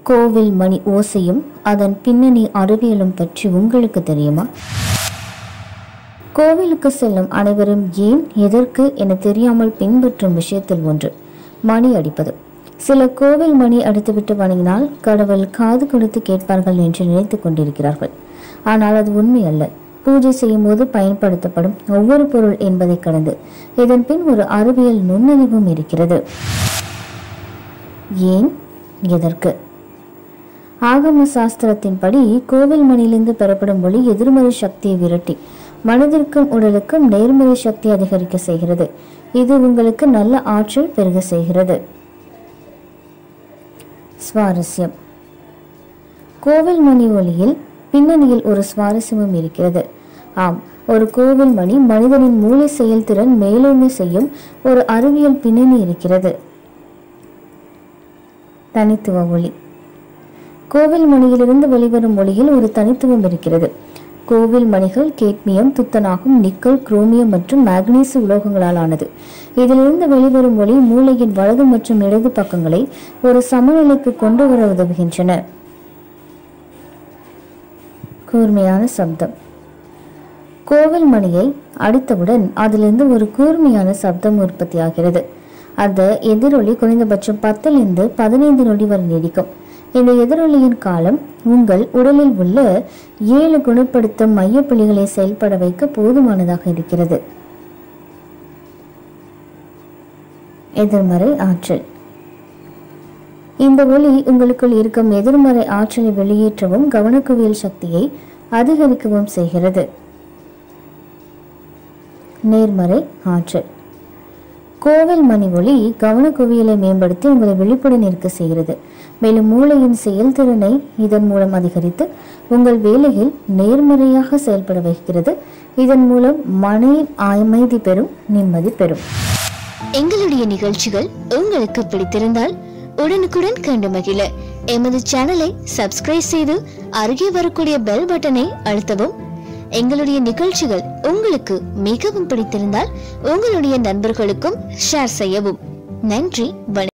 கோவில் மணி ஓசையும் அதன் பின்னணி அறிவியலும் பற்றி உங்களுக்கு தெரியுமா கோவிலுக்கு செல்லும் அனைவரும் ஏன் எதற்கு என தெரியாமல் பின்பற்றும் விஷயத்தில் ஒன்று மணி அடிப்பது சில கோவில் மணி அடித்துவிட்டு வணங்கினால் கடவுள் காது கொடுத்து கேட்பார்கள் என்று நினைத்துக் கொண்டிருக்கிறார்கள் ஆனால் அது உண்மை அல்ல பூஜை செய்யும் போது பயன்படுத்தப்படும் ஒவ்வொரு பொருள் என்பதை கடந்து இதன் பின் ஒரு அறிவியல் நுண்ணறிவும் இருக்கிறது ஏன் எதற்கு ஆகம சாஸ்திரத்தின்படி கோவில் மணியிலிருந்து பெறப்படும் ஒளி எதிர்மறை சக்தியை விரட்டி மனதிற்கும் உடலுக்கும் நேர்மறை சக்தி அதிகரிக்க செய்கிறது இது உங்களுக்கு நல்ல ஆற்றல் பெருக செய்கிறது சுவாரஸ்யம் கோவில் மணி ஒளியில் பின்னணியில் ஒரு சுவாரஸ்யமும் இருக்கிறது ஆம் ஒரு கோவில் மணி மனிதனின் மூளை செயல்திறன் மேலோங்க செய்யும் ஒரு அறிவியல் பின்னணி இருக்கிறது தனித்துவ ஒளி கோவில் மணியிலிருந்து வெளிவரும் ஒளியில் ஒரு தனித்துவம் இருக்கிறது கோவில் மணிகள் கேட்மியம் துத்தநாகம் நிக்கல் குரோமியம் மற்றும் மேக்னீசு உலோகங்களால் ஆனது இதிலிருந்து வெளிவரும் ஒளி மூளையின் வலது மற்றும் இடது பக்கங்களை ஒரு சமநிலைக்கு கொண்டு வர உதவுகின்றன கூர்மையான சப்தம் கோவில் மணியை அடித்தவுடன் அதிலிருந்து ஒரு கூர்மையான சப்தம் உற்பத்தியாகிறது அந்த எதிரொலி குறைந்தபட்சம் பத்திலிருந்து பதினைந்து நொடி வரை நீடிக்கும் இந்த எதிரொலியின் காலம் உங்கள் உடலில் உள்ள ஏழு குணப்படுத்தும் மையப்புள்ளிகளை செயல்பட வைக்க போதுமானதாக இருக்கிறது எதிர்மறை ஆற்றல் இந்த ஒளி உங்களுக்குள் இருக்கும் எதிர்மறை ஆற்றலை வெளியேற்றவும் கவனக்குவியல் சக்தியை அதிகரிக்கவும் செய்கிறது நேர்மறை ஆற்றல் கோவில் மணி ஒளி கவனக்குவியலை மேம்படுத்தி உங்களை விழிப்புடன் இருக்க செய்கிறது மேலும் மூளையின் செயல்திறனை இதன் மூலம் அதிகரித்து உங்கள் வேலையில் நேர்மறையாக செயல்பட வைக்கிறது இதன் மூலம் மன அமைதி பெறும் நிம்மதி பெறும் எங்களுடைய நிகழ்ச்சிகள் உங்களுக்கு பிடித்திருந்தால் உடனுக்குடன் கண்டு மகிழ எமது சேனலை சப்ஸ்கிரைப் செய்து அருகே வரக்கூடிய பெல் பட்டனை அழுத்தவும் எங்களுடைய நிகழ்ச்சிகள் உங்களுக்கு மிகவும் பிடித்திருந்தால் உங்களுடைய நண்பர்களுக்கும் ஷேர் செய்யவும் நன்றி வணக்கம்